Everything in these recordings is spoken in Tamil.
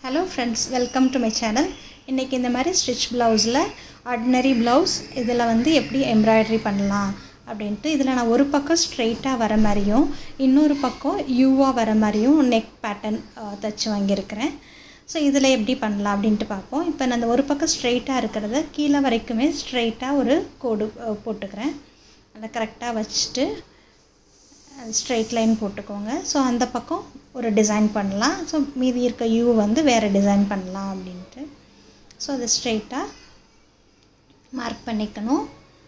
hello friends welcome to my channel இன்றைக்கி இந்த மாதிரி ஸ்டிச் ப்ளவுஸில் ஆர்டினரி ப்ளவுஸ் இதில் வந்து எப்படி எம்ப்ராய்டரி பண்ணலாம் அப்படின்ட்டு இதில் நான் ஒரு பக்கம் ஸ்ட்ரெயிட்டாக வர மாதிரியும் இன்னொரு பக்கம் யூவாக வர மாதிரியும் நெக் பேட்டர்ன் தைச்சி வாங்கியிருக்கிறேன் ஸோ இதில் எப்படி பண்ணலாம் அப்படின்ட்டு பார்ப்போம் இப்போ நான் அந்த ஒரு பக்கம் ஸ்ட்ரெயிட்டாக இருக்கிறத கீழே வரைக்குமே ஸ்ட்ரெயிட்டாக ஒரு கோடு அஹ், போட்டுக்கிறேன் அதை கரெக்டாக வச்சுட்டு ஸ்ட்ரெயிட் லைன் போட்டுக்கோங்க ஸோ அந்த பக்கம் ஒரு டிசைன் பண்ணலாம் ஸோ மீதி இருக்க யூ வந்து வேறு டிசைன் பண்ணலாம் அப்படின்ட்டு ஸோ அதை ஸ்ட்ரெயிட்டாக மார்க் பண்ணிக்கணும்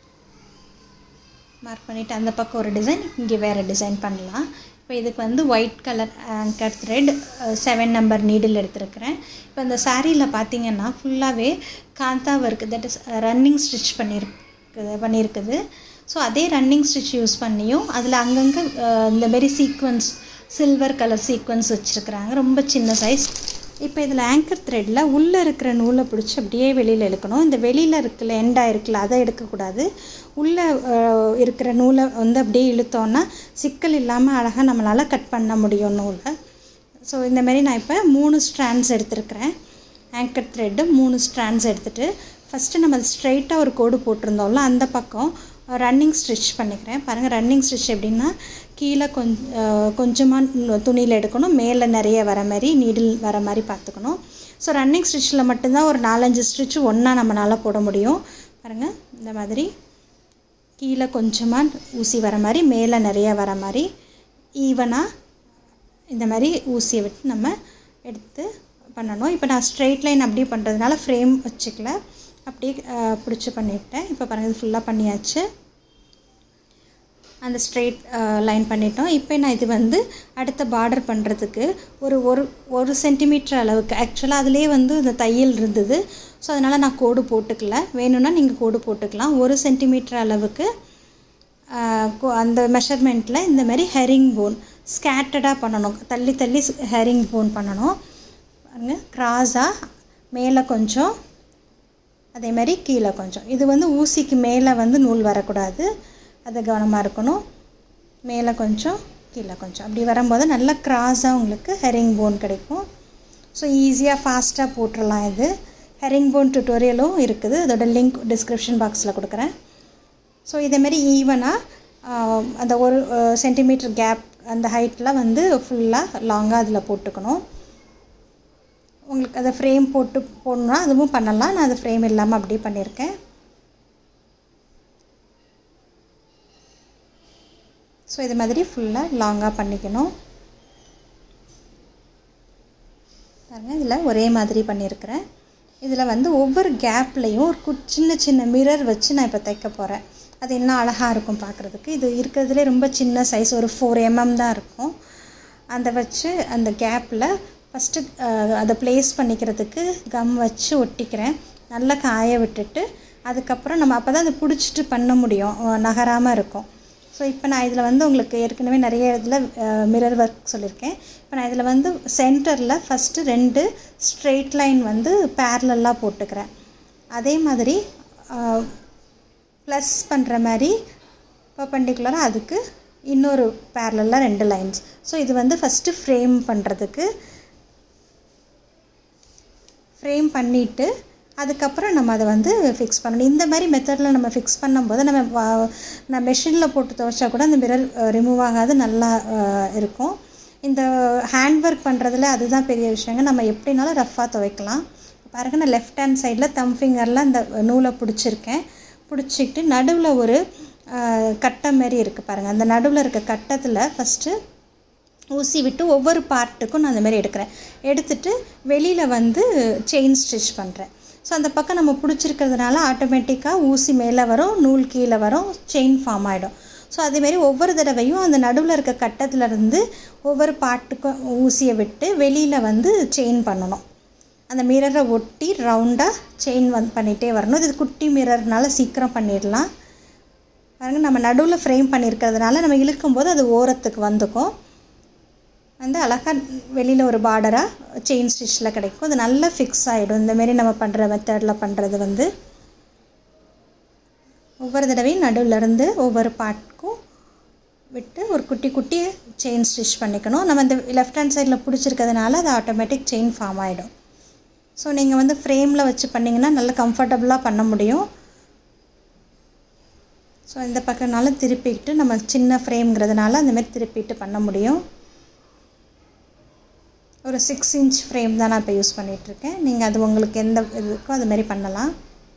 மார்க் பண்ணிவிட்டு அந்த பக்கம் ஒரு டிசைன் இங்கே வேறு டிசைன் பண்ணலாம் இப்போ இதுக்கு வந்து white colour anchor thread seven number needle எடுத்திருக்கிறேன் இப்போ இந்த சாரியில் பார்த்தீங்கன்னா ஃபுல்லாகவே Kantha work that is running stitch பண்ணியிருக்கு பண்ணியிருக்குது ஸோ அதே ரன்னிங் ஸ்டிச் யூஸ் பண்ணியும் அதில் அங்கங்கே இந்த மாரி சீக்வன்ஸ் சில்வர் கலர் சீக்வன்ஸ் வச்சுருக்குறாங்க ரொம்ப சின்ன சைஸ் இப்போ இதில் ஆங்கர் த்ரெட்டில் உள்ளே இருக்கிற நூலை பிடிச்சி அப்படியே வெளியில் எடுக்கணும் இந்த வெளியில் இருக்குல்ல எண்டாக இருக்குல்ல அதை எடுக்கக்கூடாது உள்ளே அஹ், இருக்கிற நூலை வந்து அப்படியே இழுத்தோன்னா சிக்கல் இல்லாமல் அழகாக நம்மளால் கட் பண்ண முடியும் நூலை ஸோ இந்த மாதிரி நான் இப்போ மூணு ஸ்ட்ராண்ட்ஸ் எடுத்திருக்கிறேன் ஆங்கர் த்ரெட்டு மூணு ஸ்ட்ராண்ட்ஸ் எடுத்துகிட்டு ஃபஸ்ட்டு நம்ம ஸ்ட்ரைட்டாக ஒரு கோடு போட்டிருந்தோம்ல அந்த பக்கம் ரன்னிங் ஸ்டிச் பண்ணிக்கிறேன் பாருங்கள் ரன்னிங் ஸ்டிச் எப்படின்னா கீழே கொஞ்ச கொஞ்சமாக துணியில் எடுக்கணும் மேலே நிறைய வர மாதிரி நீடில் வர மாதிரி பார்த்துக்கணும் ஸோ ரன்னிங் ஸ்டிச்சில் மட்டும்தான் ஒரு நாலஞ்சு ஸ்டிச் ஒன்றா நம்மளால் போட முடியும் பாருங்கள் இந்த மாதிரி கீழே கொஞ்சமாக ஊசி வர மாதிரி மேலே நிறைய வர மாதிரி ஈவனாக இந்த மாதிரி ஊசியை விட்டு நம்ம எடுத்து பண்ணணும் இப்போ நான் ஸ்ட்ரெயிட் லைன் அப்படியே பண்ணுறதுனால ஃப்ரேம் வச்சுக்கல அப்படியே அஹ், பிடிச்சி பண்ணிவிட்டேன் இப்போ பாருங்கள் இது ஃபுல்லாக பண்ணியாச்சு அந்த ஸ்ட்ரெயிட் லைன் பண்ணிட்டோம் இப்போ நான் இது வந்து அடுத்த பார்டர் பண்ணுறதுக்கு ஒரு ஒரு ஒரு சென்டிமீட்டர் அளவுக்கு ஆக்சுவலாக அதுலேயே வந்து இந்த தையல் இருந்தது ஸோ அதனால் நான் கோடு போட்டுக்கல வேணும்னா நீங்கள் கோடு போட்டுக்கலாம் ஒரு சென்டிமீட்டர் அளவுக்கு ஆஹ், கோ- அந்த மெஷர்மெண்ட்டில் இந்த மாதிரி ஹெரிங் போன் ஸ்கேட்டடாக பண்ணணும் தள்ளி தள்ளி ஹெரிங் போன் பண்ணணும் பாருங்க கிராஸாக மேலே கொஞ்சம் அதே மாதிரி கீழே கொஞ்சம் இது வந்து ஊசிக்கு மேலே வந்து நூல் வரக்கூடாது அது கவனமாக இருக்கணும் மேலே கொஞ்சம் கீழே கொஞ்சம் அப்படி வரும்போது நல்ல கிராஸாக உங்களுக்கு ஹெரிங் போன் கிடைக்கும் ஸோ ஈஸியாக ஃபாஸ்ட்டாக போட்டுடலாம் இது ஹெரிங் போன் டுட்டோரியலும் இருக்குது அதோட லிங்க் டிஸ்கிரிப்ஷன் பாக்ஸில் கொடுக்குறேன் ஸோ இதேமாரி ஈவனாக அந்த ஒரு சென்டிமீட்டர் கேப் அந்த ஹைட்டில் வந்து ஃபுல்லாக லாங்காக அதில் போட்டுக்கணும் உங்களுக்கு அதை ஃப்ரேம் போட்டு போடணுன்னா அதுவும் பண்ணலாம் நான் அது ஃப்ரேம் இல்லாமல் அப்படியே பண்ணியிருக்கேன் ஸோ இது மாதிரி ஃபுல்லாக லாங்காக பண்ணிக்கணும் பாருங்கள் இதில் ஒரே மாதிரி பண்ணியிருக்கிறேன் இதில் வந்து ஒவ்வொரு கேப்லேயும் ஒரு கு சின்ன சின்ன மிரர் வச்சு நான் இப்போ தைக்க போகிறேன் அது இன்னும் அழகாக இருக்கும் பார்க்குறதுக்கு இது இருக்கிறதுலே ரொம்ப சின்ன சைஸ் ஒரு ஃபோர் எம்எம் தான் இருக்கும் அந்த வச்சு அந்த கேப்பில் ஃபஸ்ட்டு அதை ப்ளேஸ் பண்ணிக்கிறதுக்கு கம் வச்சு ஒட்டிக்கிறேன் நல்லா காய விட்டுட்டு அதுக்கப்புறம் நம்ம அப்போ தான் அதை பிடிச்சிட்டு பண்ண முடியும் நகராமல் இருக்கும் ஸோ இப்போ நான் இதில் வந்து உங்களுக்கு ஏற்கனவே நிறைய இதில் மிரர் ஒர்க் சொல்லியிருக்கேன் இப்போ நான் இதில் வந்து சென்டரில் ஃபஸ்ட்டு ரெண்டு ஸ்ட்ரெயிட் லைன் வந்து பேரலெல்லாம் போட்டுக்கிறேன் அதே மாதிரி ப்ளஸ் பண்ணுற மாதிரி பர்பண்டிகுலராக அதுக்கு இன்னொரு பேரலில் ரெண்டு லைன்ஸ் ஸோ இது வந்து ஃபஸ்ட்டு ஃப்ரேம் பண்ணுறதுக்கு ஃப்ரேம் பண்ணிவிட்டு அதுக்கப்புறம் நம்ம அதை வந்து ஃபிக்ஸ் பண்ணணும் இந்த மாதிரி மெத்தடில் நம்ம ஃபிக்ஸ் பண்ணும்போது நம்ம வா- நான் மெஷினில் போட்டு துவைச்சா கூட அந்த மிரர் ரிமூவ் ஆகாது நல்லா அஹ், இருக்கும் இந்த ஹேண்ட் ஒர்க் பண்ணுறதுல அதுதான் பெரிய விஷயங்க நம்ம எப்படினாலும் ரஃப்பாக துவைக்கலாம் பாருங்க நான் லெஃப்ட் ஹேண்ட் சைடில் தம் ஃபிங்கரில் அந்த நூலை பிடிச்சிருக்கேன் பிடிச்சிக்கிட்டு நடுவில் ஒரு அஹ், கட்டை மாதிரி இருக்குது பாருங்கள் அந்த நடுவில் இருக்க கட்டத்தில் ஃபஸ்ட்டு ஊசி விட்டு ஒவ்வொரு பார்ட்டுக்கும் நான் அந்த மாதிரி எடுக்கிறேன் எடுத்துட்டு வெளியில் வந்து செயின் ஸ்டிச் பண்ணுறேன் ஸோ அந்த பக்கம் நம்ம பிடிச்சிருக்கிறதுனால ஆட்டோமேட்டிக்காக ஊசி மேலே வரும் நூல் கீழே வரும் செயின் ஃபார்ம் ஆகிடும் ஸோ அதேமாரி ஒவ்வொரு தடவையும் அந்த நடுவில் இருக்க கட்டத்துல இருந்து ஒவ்வொரு பார்ட்டுக்கும் ஊசியை விட்டு வெளியில் வந்து செயின் பண்ணணும் அந்த மிரரை ஒட்டி ரவுண்டாக செயின் வந்து பண்ணிகிட்டே வரணும் இது குட்டி மிரர்னால சீக்கிரம் பண்ணிடலாம் பாருங்கள் நம்ம நடுவில் ஃப்ரேம் பண்ணியிருக்கிறதுனால நம்ம இழுக்கும்போது அது ஓரத்துக்கு வந்துக்கும் வந்து அழகாக வெளியில் ஒரு பார்டராக செயின் ஸ்டிச்சில் கிடைக்கும் அது நல்லா ஃபிக்ஸ் ஆகிடும் இந்தமாரி நம்ம பண்ணுற மெத்தடில் பண்ணுறது வந்து ஒவ்வொரு தடவையும் நடுவுல இருந்து ஒவ்வொரு பார்ட்டுக்கும் விட்டு ஒரு குட்டி குட்டி செயின் ஸ்டிச் பண்ணிக்கணும் நம்ம இந்த லெஃப்ட் ஹேண்ட் சைடில் பிடிச்சிருக்கிறதுனால அது ஆட்டோமேட்டிக் செயின் ஃபார்ம் ஆகிடும் ஸோ நீங்கள் வந்து ஃப்ரேமில் வச்சு பண்ணிங்கன்னா நல்லா கம்ஃபர்டபுளாக பண்ண முடியும் ஸோ இந்த பக்கம்னாலும் திருப்பிக்கிட்டு நம்ம சின்ன ஃப்ரேம்ங்கிறதுனால அந்தமாரி திருப்பிட்டு பண்ண முடியும் ஒரு சிக்ஸ் இன்ச் ஃப்ரேம் தான் நான் இப்போ யூஸ் பண்ணிகிட்ருக்கேன் நீங்கள் அது உங்களுக்கு எந்த இதுக்கோ அது மாதிரி பண்ணலாம்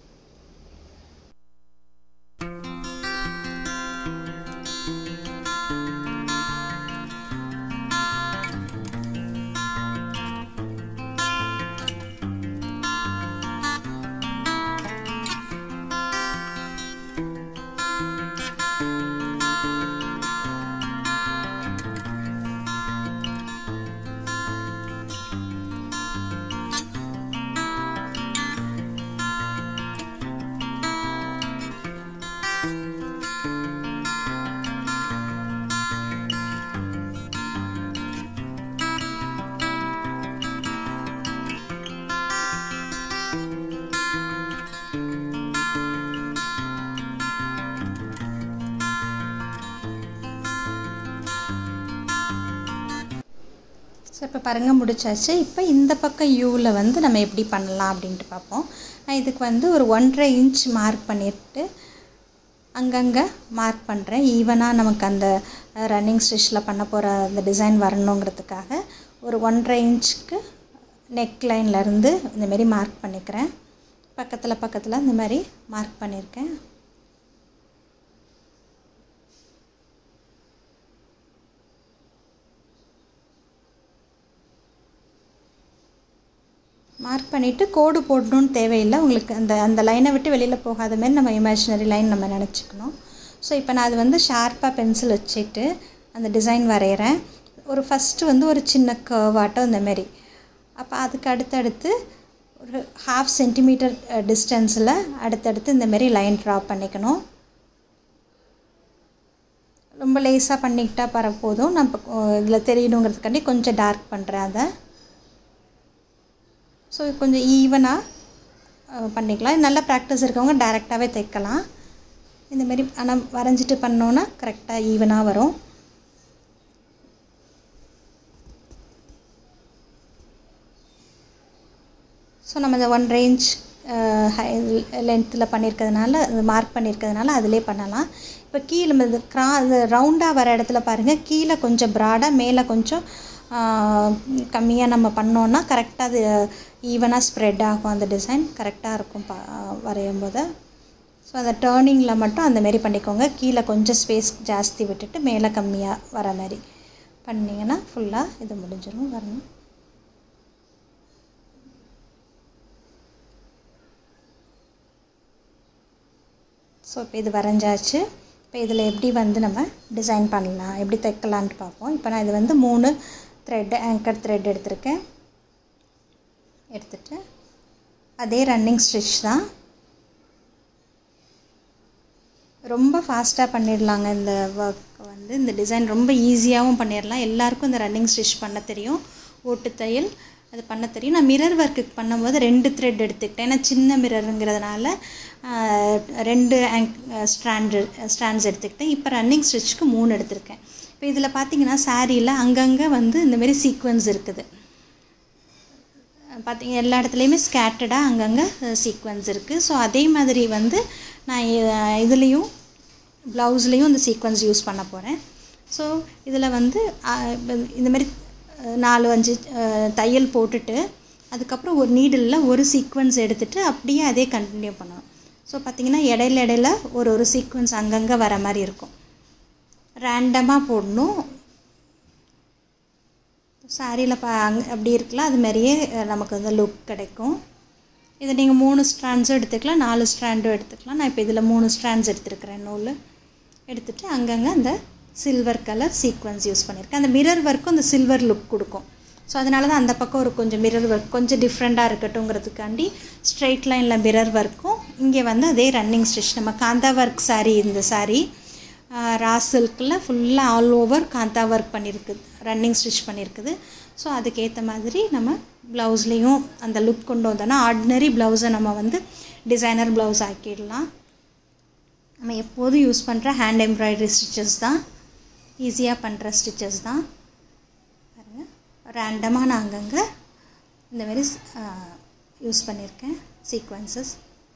ஸோ இப்போ பாருங்கள் முடிச்சாச்சு இப்போ இந்த பக்கம் யூவில் வந்து நம்ம எப்படி பண்ணலாம் அப்படின்ட்டு பார்ப்போம் நான் இதுக்கு வந்து ஒரு ஒன்றரை இன்ச் மார்க் பண்ணிட்டு அங்கங்கே மார்க் பண்ணுறேன் ஈவனாக நமக்கு அந்த ரன்னிங் ஸ்டிச்சில் பண்ண போகிற அந்த டிசைன் வரணுங்கிறதுக்காக ஒரு ஒன்றரை இன்ச்சுக்கு நெக் லைன்லேருந்து இந்தமாரி மார்க் பண்ணிக்கிறேன் பக்கத்தில் பக்கத்தில் இந்த மாதிரி மார்க் பண்ணியிருக்கேன் மார்க் பண்ணிவிட்டு கோடு போடணுன்னு தேவையில்லை உங்களுக்கு அந்த அந்த லைனை விட்டு வெளியில் போகாத மாதிரி நம்ம இமேஜினரி லைன் நம்ம நினச்சிக்கணும் ஸோ இப்போ நான் அது வந்து ஷார்ப்பாக பென்சில் வச்சுட்டு அந்த டிசைன் வரைகிறேன் ஒரு ஃபஸ்ட்டு வந்து ஒரு சின்ன கர்வாட்டம் இந்தமாரி அப்போ அதுக்கு அடுத்தடுத்து ஒரு ஹாஃப் சென்டிமீட்டர் டிஸ்டன்ஸில் அடுத்தடுத்து இந்தமாரி லைன் ட்ரா பண்ணிக்கணும் ரொம்ப லேஸாக பண்ணிக்கிட்டா பர போதும் நம்ம இதில் தெரியணுங்கிறதுக்காண்டி கொஞ்சம் டார்க் பண்ணுறேன் அதை ஸோ கொஞ்சம் ஈவனாக பண்ணிக்கலாம் நல்ல ப்ராக்டிஸ் இருக்கவங்க டைரெக்டாகவே தைக்கலாம் இந்தமாரி ஆனால் வரைஞ்சிட்டு பண்ணோன்னா கரெக்டாக ஈவனாக வரும் ஸோ நம்ம இந்த ஒன் ரேஞ்ச் ஹை லென்த்தில் பண்ணியிருக்கிறதுனால மார்க் பண்ணியிருக்கிறதுனால அதிலே பண்ணலாம் இப்போ கீழே இந்த க்ரா இது ரவுண்டாக வர இடத்துல பாருங்கள் கீழே கொஞ்சம் ப்ராடாக மேலே கொஞ்சம் கம்மியாக நம்ம பண்ணோன்னா கரெக்டாக அது ஈவனாக ஸ்ப்ரெட் ஆகும் அந்த டிசைன் கரெக்டாக இருக்கும் பா வரையும் போது ஸோ அந்த டேர்னிங்கில் மட்டும் அந்தமாரி பண்ணிக்கோங்க கீழே கொஞ்சம் ஸ்பேஸ் ஜாஸ்தி விட்டுட்டு மேலே கம்மியாக வர மாதிரி பண்ணிங்கன்னா ஃபுல்லாக இது முடிஞ்சிடும் வரணும் ஸோ இப்போ இது வரைஞ்சாச்சு இப்போ இதில் எப்படி வந்து நம்ம டிசைன் பண்ணலாம் எப்படி தைக்கலான்ட்டு பார்ப்போம் இப்போ நான் இது வந்து மூணு த்ரெட் ஆங்கர் த்ரெட் எடுத்திருக்கேன் எடுத்துட்டு அதே ரன்னிங் ஸ்டிச் தான் ரொம்ப ஃபாஸ்ட்டாக பண்ணிடலாங்க இந்த ஒர்க் வந்து இந்த டிசைன் ரொம்ப ஈஸியாகவும் பண்ணிடலாம் எல்லாருக்கும் இந்த ரன்னிங் ஸ்டிச் பண்ண தெரியும் ஓட்டு தையல் அது பண்ண தெரியும் நான் மிரர் ஒர்க்குக்கு பண்ணும்போது ரெண்டு த்ரெட் எடுத்துக்கிட்டேன் ஏன்னா சின்ன மிரருங்கிறதுனால ரெண்டு ஆங்க் ஸ்ட்ராண்டு ஸ்ட்ராண்ட்ஸ் எடுத்துக்கிட்டேன் இப்போ ரன்னிங் ஸ்டிச்சுக்கு மூணு எடுத்திருக்கேன் இப்போ இதில் பார்த்தீங்கன்னா சாரியில் அங்கங்கே வந்து இந்தமாரி சீக்வன்ஸ் இருக்குது பார்த்தீங்க எல்லா இடத்துலையுமே ஸ்கேட்டடாக அங்கங்கே சீக்வன்ஸ் இருக்குது ஸோ அதே மாதிரி வந்து நான் இதுலேயும் ப்ளவுஸ்லேயும் இந்த சீக்வன்ஸ் யூஸ் பண்ண போகிறேன் ஸோ இதில் வந்து இந்தமாரி நாலு அஞ்சு தையல் போட்டுட்டு அதுக்கப்புறம் ஒரு நீடிலில் ஒரு சீக்வன்ஸ் எடுத்துகிட்டு அப்படியே அதே கண்டினியூ பண்ணணும் ஸோ பார்த்திங்கன்னா இடையில இடையில ஒரு ஒரு சீக்வன்ஸ் அங்கங்கே வர மாதிரி இருக்கும் ரேண்டமாக போடணும் சாரியில் பா அங் அப்படி இருக்கலாம் அது மாதிரியே நமக்கு வந்து லுக் கிடைக்கும் இதை நீங்கள் மூணு ஸ்ட்ராண்ட்ஸும் எடுத்துக்கலாம் நாலு ஸ்ட்ராண்டும் எடுத்துக்கலாம் நான் இப்போ இதில் மூணு ஸ்ட்ராண்ட்ஸ் எடுத்துருக்கிறேன் நூல் எடுத்துகிட்டு அங்கங்கே அந்த சில்வர் கலர் சீக்வன்ஸ் யூஸ் பண்ணியிருக்கேன் அந்த மிரர் ஒர்க்கும் அந்த சில்வர் லுக் கொடுக்கும் ஸோ அதனால தான் அந்த பக்கம் ஒரு கொஞ்சம் மிரர் ஒர்க் கொஞ்சம் டிஃப்ரெண்ட்டாக இருக்கட்டும்ங்கிறதுக்காண்டி ஸ்ட்ரெயிட் லைனில் மிரர் ஒர்க்கும் இங்கே வந்து அதே ரன்னிங் ஸ்டிச் நம்ம காந்தா ஒர்க் சாரீ இந்த சாரீ ரா சில்கில் ஃபுல்லாக ஆல் ஓவர் காந்தா ஒர்க் பண்ணியிருக்குது ரன்னிங் ஸ்டிச் பண்ணியிருக்குது ஸோ அதுக்கேற்ற மாதிரி நம்ம ப்ளவுஸ்லேயும் அந்த லுக் கொண்டு வந்தோன்னா ஆர்டினரி ப்ளவுஸை நம்ம வந்து டிசைனர் ப்ளவுஸ் ஆக்கிடலாம் நம்ம எப்போதும் யூஸ் பண்ணுற ஹேண்ட் எம்ப்ராய்டரி ஸ்டிச்சஸ் தான் ஈஸியாக பண்ணுற ஸ்டிச்சஸ் தான் பாருங்கள் ரேண்டமாக நான் அங்கங்கே இந்தமாரி யூஸ் பண்ணியிருக்கேன் சீக்வன்சஸ்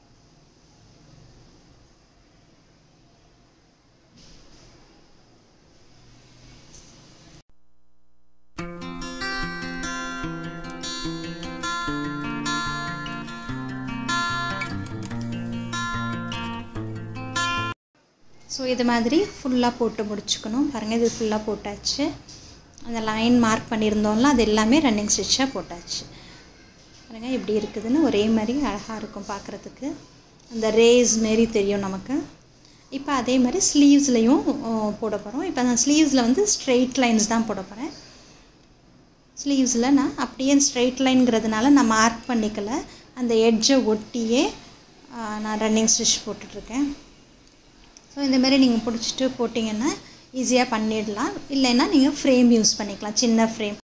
ஸோ இது மாதிரி ஃபுல்லாக போட்டு முடிச்சுக்கணும் பாருங்கள் இது ஃபுல்லாக போட்டாச்சு அந்த லைன் மார்க் பண்ணியிருந்தோம்ல அது எல்லாமே ரன்னிங் ஸ்டிச்சாக போட்டாச்சு பாருங்கள் எப்படி இருக்குதுன்னு ஒரே மாதிரி அழகாக இருக்கும் பார்க்குறதுக்கு அந்த ரேஸ் மாரி தெரியும் நமக்கு இப்போ அதே மாதிரி ஸ்லீவ்ஸ்லேயும் போட போகிறோம் இப்போ நான் ஸ்லீவ்ஸில் வந்து ஸ்ட்ரெயிட் லைன்ஸ் தான் போட போகிறேன் ஸ்லீவ்ஸில் நான் அப்படியே ஸ்ட்ரெயிட் லைன்ங்கிறதுனால நான் மார்க் பண்ணிக்கல அந்த எட்ஜை ஒட்டியே நான் ரன்னிங் ஸ்டிச் போட்டுட்ருக்கேன் ஸோ இந்தமாரி நீங்கள் பிடிச்சிட்டு போட்டிங்கன்னா ஈஸியாக பண்ணிடலாம் இல்லைன்னா நீங்கள் ஃப்ரேம் யூஸ் பண்ணிக்கலாம் சின்ன ஃப்ரேம்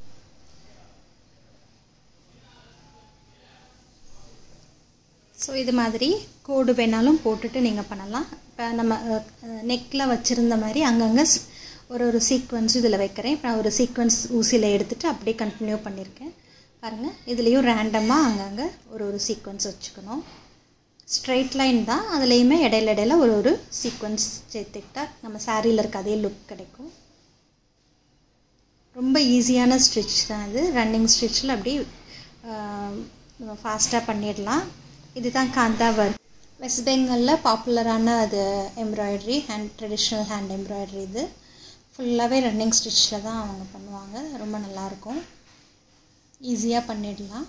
ஸோ இது மாதிரி கோடு வேணாலும் போட்டுட்டு நீங்கள் பண்ணலாம் இப்போ நம்ம நெக்கில் வச்சுருந்த மாதிரி அங்கங்கே ஒரு ஒரு சீக்வன்ஸ் இதில் வைக்கிறேன் இப்போ நான் ஒரு சீக்வன்ஸ் ஊசியில் எடுத்துகிட்டு அப்படியே கண்டினியூ பண்ணியிருக்கேன் பாருங்கள் இதுலேயும் ரேண்டமாக அங்கங்கே ஒரு ஒரு சீக்வன்ஸ் வச்சுக்கணும் ஸ்ட்ரைட் லைன் தான் அதுலேயுமே இடையில இடையில ஒரு ஒரு சீக்வன்ஸ் சேர்த்துக்கிட்டா நம்ம சாரியில் இருக்க அதே லுக் கிடைக்கும் ரொம்ப ஈஸியான ஸ்டிச் தான் இது ரன்னிங் ஸ்டிச்சில் அப்படி நம்ம ஃபாஸ்ட்டாக பண்ணிடலாம் இதுதான் காந்தா ஒர்க் வெஸ்ட் பெங்காலில் பாப்புலரான அது embroidery hand traditional hand embroidery இது ஃபுல்லாகவே ரன்னிங் ஸ்டிச்சில் தான் அவங்க பண்ணுவாங்க ரொம்ப நல்லாயிருக்கும் ஈஸியாக பண்ணிடலாம்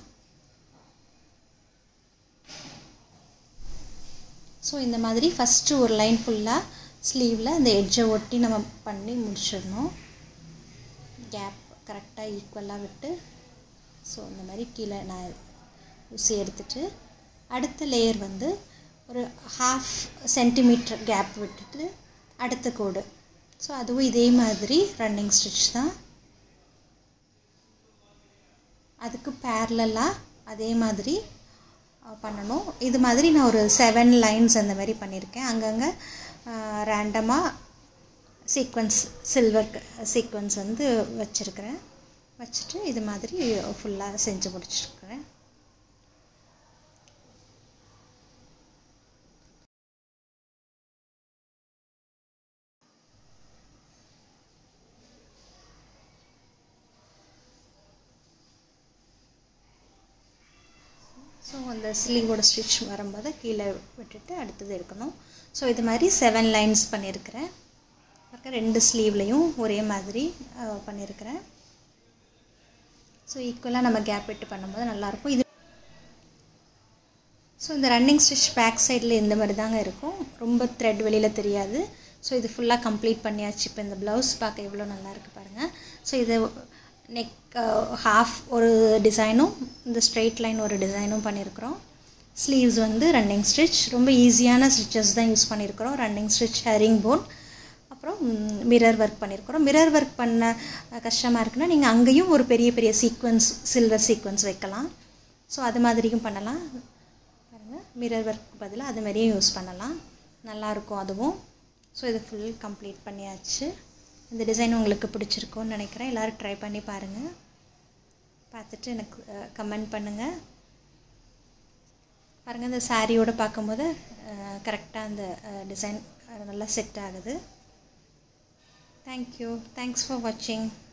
ஸோ இந்த மாதிரி ஃபஸ்ட்டு ஒரு லைன் ஃபுல்லாக ஸ்லீவில் அந்த எட்ஜை ஒட்டி நம்ம பண்ணி முடிச்சிடணும் கேப் கரெக்டாக ஈக்குவலாக விட்டு ஸோ இந்த மாதிரி கீழே நான் ஊசி எடுத்துட்டு அடுத்த லேயர் வந்து ஒரு ஹாஃப் சென்டிமீட்டர் கேப் விட்டுட்டு அடுத்த கோடு ஸோ அதுவும் இதே மாதிரி ரன்னிங் ஸ்டிச் தான் அதுக்கு பேரலாக அதே மாதிரி பண்ணணும் இது மாதிரி நான் ஒரு செவன் லைன்ஸ் அந்த மாதிரி பண்ணியிருக்கேன் அங்கங்கே ரேண்டமாக சீக்வன்ஸ் சில்வர் சீக்வன்ஸ் வந்து வச்சுருக்கிறேன் வச்சுட்டு இது மாதிரி ஃபுல்லாக செஞ்சு முடிச்சிருக்கிறேன் ஸோ அந்த ஸ்லீவோட ஸ்டிச் வரும்போது கீழே விட்டுட்டு அடுத்தது எடுக்கணும் ஸோ இது மாதிரி செவன் லைன்ஸ் பண்ணியிருக்கிறேன் பக்கம் ரெண்டு ஸ்லீவ்லேயும் ஒரே மாதிரி பண்ணியிருக்கிறேன் ஸோ ஈக்குவலாக நம்ம கேப் விட்டு பண்ணும்போது நல்லாயிருக்கும் இது ஸோ இந்த ரன்னிங் ஸ்டிச் பேக் சைடில் இந்த மாதிரி தாங்க இருக்கும் ரொம்ப த்ரெட் வெளியில் தெரியாது ஸோ இது ஃபுல்லாக கம்ப்ளீட் பண்ணியாச்சு இப்போ இந்த ப்ளவுஸ் பார்க்க எவ்வளோ நல்லா இருக்குது பாருங்கள் ஸோ இது நெக் ஹாஃப் ஒரு டிசைனும் இந்த ஸ்ட்ரெயிட் லைன் ஒரு டிசைனும் பண்ணியிருக்கிறோம் ஸ்லீவ்ஸ் வந்து ரன்னிங் ஸ்டிச் ரொம்ப ஈஸியான ஸ்டிச்சஸ் தான் யூஸ் பண்ணியிருக்கிறோம் ரன்னிங் ஸ்டிச் ஹெரிங் போன் அப்புறம் மிரர் ஒர்க் பண்ணியிருக்கிறோம் மிரர் ஒர்க் பண்ண கஷ்டமாக இருக்குன்னா நீங்கள் அங்கேயும் ஒரு பெரிய பெரிய சீக்வன்ஸ் சில்வர் சீக்வன்ஸ் வைக்கலாம் ஸோ அது மாதிரியும் பண்ணலாம் பாருங்கள் மிரர் ஒர்க் பதிலாக அது மாதிரியும் யூஸ் பண்ணலாம் நல்லாயிருக்கும் அதுவும் ஸோ இது ஃபுல் கம்ப்ளீட் பண்ணியாச்சு இந்த டிசைன் உங்களுக்கு பிடிச்சிருக்கும்னு நினைக்கிறேன் எல்லோரும் ட்ரை பண்ணி பாருங்கள் பார்த்துட்டு எனக்கு கமெண்ட் பண்ணுங்கள் பாருங்கள் இந்த சாரியோடு பார்க்கும்போது கரெக்டாக அந்த டிசைன் நல்லா செட் ஆகுது தேங்க்யூ தேங்க்ஸ் ஃபார் வாட்சிங்